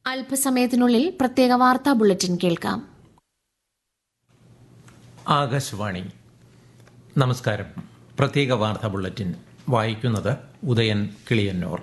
അല്പസമയത്തിനുള്ളിൽ പ്രത്യേക വാർത്താ ബുള്ളറ്റിൻ കേൾക്കാം ആകാശവാണി നമസ്കാരം പ്രത്യേക വാർത്താ ബുള്ളറ്റിൻ വായിക്കുന്നത് ഉദയൻ കിളിയന്നൂർ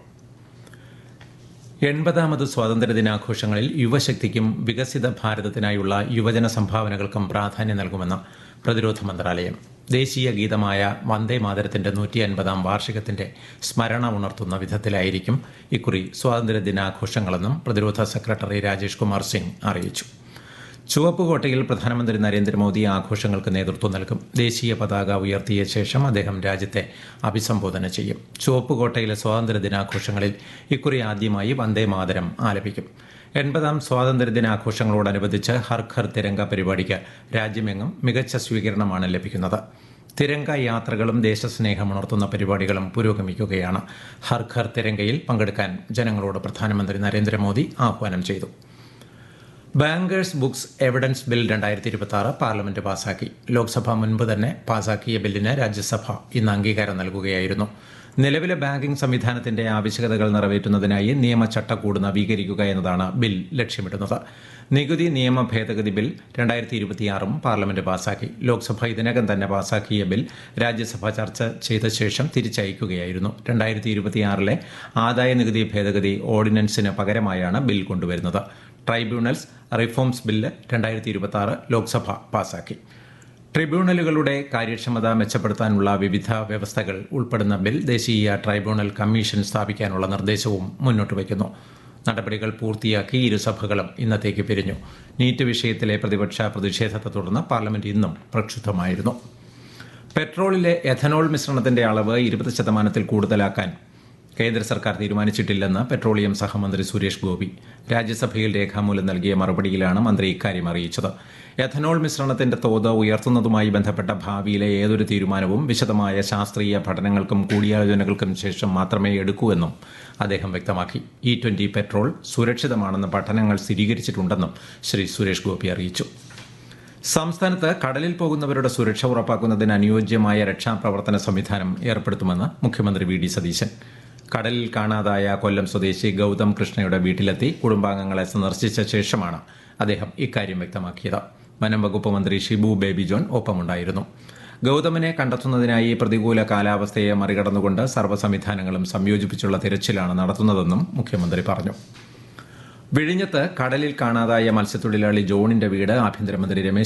എൺപതാമത് സ്വാതന്ത്ര്യദിനാഘോഷങ്ങളിൽ യുവശക്തിക്കും വികസിത ഭാരതത്തിനായുള്ള യുവജന സംഭാവനകൾക്കും പ്രാധാന്യം നൽകുമെന്ന് പ്രതിരോധ മന്ത്രാലയം ദേശീയ ഗീതമായ വന്ദേ മാതരത്തിന്റെ നൂറ്റി അൻപതാം വാർഷികത്തിന്റെ സ്മരണ ഉണർത്തുന്ന വിധത്തിലായിരിക്കും ഇക്കുറി സ്വാതന്ത്ര്യദിനാഘോഷങ്ങളെന്നും പ്രതിരോധ സെക്രട്ടറി രാജേഷ് കുമാർ സിംഗ് അറിയിച്ചു ചുവപ്പുകോട്ടയിൽ പ്രധാനമന്ത്രി നരേന്ദ്രമോദി ആഘോഷങ്ങൾക്ക് നേതൃത്വം നൽകും ദേശീയ പതാക ഉയർത്തിയ ശേഷം അദ്ദേഹം രാജ്യത്തെ അഭിസംബോധന ചെയ്യും ചുവപ്പുകോട്ടയിലെ സ്വാതന്ത്ര്യ ദിനാഘോഷങ്ങളിൽ ഇക്കുറി ആദ്യമായി വന്ദേ മാതരം ആലപിക്കും എൺപതാം സ്വാതന്ത്ര്യ ദിനാഘോഷങ്ങളോടനുബന്ധിച്ച് ഹർ ഘർ തിരങ്ക പരിപാടിക്ക് രാജ്യമെങ്ങും മികച്ച സ്വീകരണമാണ് ലഭിക്കുന്നത് തിരങ്ക യാത്രകളും ദേശസ്നേഹമുണർത്തുന്ന പരിപാടികളും പുരോഗമിക്കുകയാണ് ഹർ ഘർ തിരങ്കയിൽ പങ്കെടുക്കാൻ ജനങ്ങളോട് പ്രധാനമന്ത്രി നരേന്ദ്രമോദി ആഹ്വാനം ചെയ്തു ബാങ്കേഴ്സ് ബുക്സ് എവിഡൻസ് ബിൽ രണ്ടായിരത്തി ഇരുപത്തി ആറ് പാർലമെന്റ് പാസാക്കി ലോക്സഭ മുൻപ് തന്നെ പാസാക്കിയ ബില്ലിന് രാജ്യസഭ ഇന്ന് അംഗീകാരം നൽകുകയായിരുന്നു നിലവിലെ ബാങ്കിംഗ് സംവിധാനത്തിന്റെ ആവശ്യകതകൾ നിറവേറ്റുന്നതിനായി നിയമചട്ടക്കൂട് നവീകരിക്കുക എന്നതാണ് ബിൽ ലക്ഷ്യമിടുന്നത് നികുതി നിയമ ഭേദഗതി ബിൽ രണ്ടായിരത്തി ഇരുപത്തിയാറും പാർലമെന്റ് പാസാക്കി ലോക്സഭ ഇതിനകം തന്നെ പാസാക്കിയ ബിൽ രാജ്യസഭ ചർച്ച ചെയ്ത ശേഷം തിരിച്ചയക്കുകയായിരുന്നു രണ്ടായിരത്തി ഇരുപത്തിയാറിലെ ആദായ നികുതി ഭേദഗതി ഓർഡിനൻസിന് പകരമായാണ് ബിൽ കൊണ്ടുവരുന്നത് ട്രൈബ്യൂണൽസ് റിഫോംസ് ബില്ല് രണ്ടായിരത്തി ഇരുപത്തി ആറ് ലോക്സഭ പാസാക്കി ട്രിബ്യൂണലുകളുടെ കാര്യക്ഷമത മെച്ചപ്പെടുത്താനുള്ള വിവിധ വ്യവസ്ഥകൾ ഉൾപ്പെടുന്ന ബിൽ ദേശീയ ട്രൈബ്യൂണൽ കമ്മീഷൻ സ്ഥാപിക്കാനുള്ള നിർദ്ദേശവും മുന്നോട്ട് വയ്ക്കുന്നു നടപടികൾ പൂർത്തിയാക്കി ഇരുസഭകളും ഇന്നത്തേക്ക് പിരിഞ്ഞു നീറ്റ് വിഷയത്തിലെ പ്രതിപക്ഷ പ്രതിഷേധത്തെ തുടർന്ന് പാർലമെന്റ് ഇന്നും പ്രക്ഷുബ്ധമായിരുന്നു പെട്രോളിലെ എഥനോൾ മിശ്രണത്തിന്റെ അളവ് ഇരുപത് ശതമാനത്തിൽ കൂടുതലാക്കാൻ കേന്ദ്ര സർക്കാർ തീരുമാനിച്ചിട്ടില്ലെന്ന് പെട്രോളിയം സഹമന്ത്രി സുരേഷ് ഗോപി രാജ്യസഭയിൽ രേഖാമൂലം നൽകിയ മറുപടിയിലാണ് മന്ത്രി ഇക്കാര്യം അറിയിച്ചത് എഥനോൾ മിശ്രണത്തിന്റെ തോത് ഉയർത്തുന്നതുമായി ബന്ധപ്പെട്ട ഭാവിയിലെ ഏതൊരു തീരുമാനവും വിശദമായ ശാസ്ത്രീയ പഠനങ്ങൾക്കും കൂടിയാലോചനകൾക്കും ശേഷം മാത്രമേ എടുക്കൂ എന്നും അദ്ദേഹം വ്യക്തമാക്കി ഇ ട്വന്റി പെട്രോൾ സുരക്ഷിതമാണെന്ന് പഠനങ്ങൾ സ്ഥിരീകരിച്ചിട്ടുണ്ടെന്നും ശ്രീ സുരേഷ് ഗോപി അറിയിച്ചു സംസ്ഥാനത്ത് കടലിൽ പോകുന്നവരുടെ സുരക്ഷ ഉറപ്പാക്കുന്നതിന് അനുയോജ്യമായ രക്ഷാപ്രവർത്തന സംവിധാനം ഏർപ്പെടുത്തുമെന്ന് മുഖ്യമന്ത്രി വി ഡി സതീശൻ കടലിൽ കാണാതായ കൊല്ലം സ്വദേശി ഗൗതം കൃഷ്ണയുടെ വീട്ടിലെത്തി കുടുംബാംഗങ്ങളെ സന്ദർശിച്ച ശേഷമാണ് അദ്ദേഹം ഇക്കാര്യം വ്യക്തമാക്കിയത് വനം വകുപ്പ് മന്ത്രി ഷിബു ബേബി ജോൺ ഒപ്പമുണ്ടായിരുന്നു ഗൗതമിനെ കണ്ടെത്തുന്നതിനായി പ്രതികൂല കാലാവസ്ഥയെ മറികടന്നുകൊണ്ട് സർവ്വ സംവിധാനങ്ങളും സംയോജിപ്പിച്ചുള്ള തിരച്ചിലാണ് നടത്തുന്നതെന്നും മുഖ്യമന്ത്രി പറഞ്ഞു വിഴിഞ്ഞത്ത് കടലിൽ കാണാതായ മത്സ്യത്തൊഴിലാളി ജോണിന്റെ വീട് ആഭ്യന്തരമന്ത്രി രമേശ്